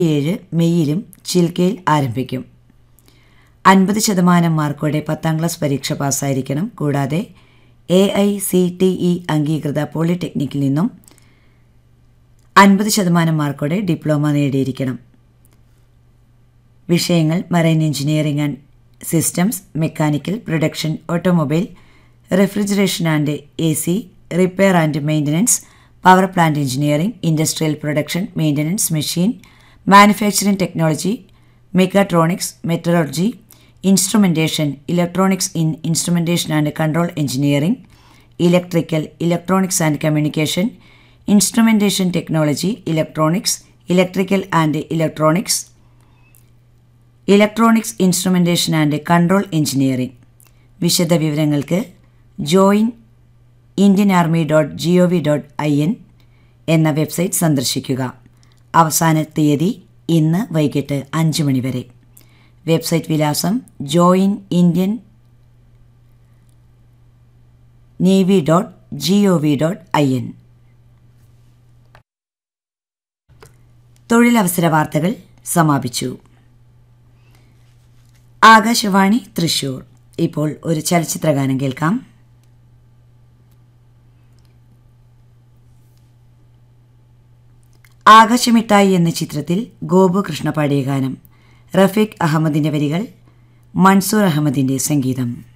ഏഴ് മെയ്യിലും ചിൽക്കയിൽ ആരംഭിക്കും അൻപത് ശതമാനം മാർക്കോടെ പത്താം ക്ലാസ് പരീക്ഷ പാസ്സായിരിക്കണം കൂടാതെ A I C T E അംഗീകൃത പോളിടെക്നിക്കിൽ നിന്നും അൻപത് ശതമാനം മാർക്കോടെ ഡിപ്ലോമ നേടിയിരിക്കണം വിഷയങ്ങൾ marine engineering and systems mechanical production automobile refrigeration and A C repair and maintenance power plant engineering industrial production maintenance machine manufacturing technology mechatronics metrology instrumentation electronics in instrumentation and control engineering electrical electronics and communication instrumentation technology electronics electrical and electronics electronics instrumentation and control engineering വിശദ വിവരങ്ങൾക്ക് join Indian army dot G O V dot I N എന്ന website സന്ദർശിക്കുക അവസാന തീയതി ഇന്ന് വൈകിട്ട് അഞ്ച് മണി വരെ വെബ്സൈറ്റ് വിലാസം join Indian navy dot G O V dot I N തൊഴിലവസര വാർത്തകൾ സമാപിച്ചു ആകാശവാണി തൃശൂർ ഇപ്പോൾ ഒരു ചലച്ചിത്രഗാനം കേൾക്കാം ആകാശമിട്ടായി എന്ന ചിത്രത്തിൽ ഗോപു കൃഷ്ണ പാടിയ ഗാനം റഫീഖ് അഹമ്മദിന്റെ വരികൾ മൻസൂർ അഹമ്മദിന്റെ സംഗീതം